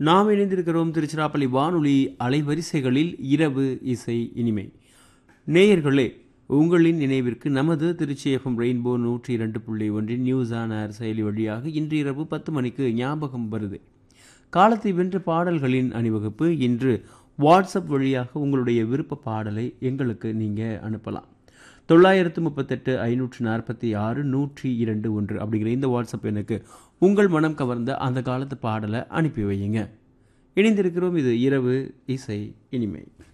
நாம் இணைந்திருக்கிறோம் திருச்சிராப்பள்ளி வானொலி அலைவரிசைகளில் இரவு இசை இனிமை நேயர்களே உங்களின் நினைவிற்கு நமது திருச்சி எஃப்எம் ரெயின்போ நூற்றி இரண்டு புள்ளி ஒன்றின் நியூஸ் ஆன் ஏர் செயலி வழியாக இன்று இரவு பத்து மணிக்கு ஞாபகம் வருது காலத்தை வென்ற பாடல்களின் அணிவகுப்பு இன்று வாட்ஸ்அப் வழியாக உங்களுடைய விருப்ப பாடலை எங்களுக்கு நீங்கள் அனுப்பலாம் தொள்ளாயிரத்து முப்பத்தெட்டு ஐநூற்று நாற்பத்தி ஆறு நூற்றி இரண்டு ஒன்று அப்படிங்கிற இந்த வாட்ஸ்அப் எனக்கு உங்கள் மனம் கவர்ந்த அந்த காலத்து பாடலை அனுப்பி வையுங்க இணைந்திருக்கிறோம் இது இரவு இசை இனிமை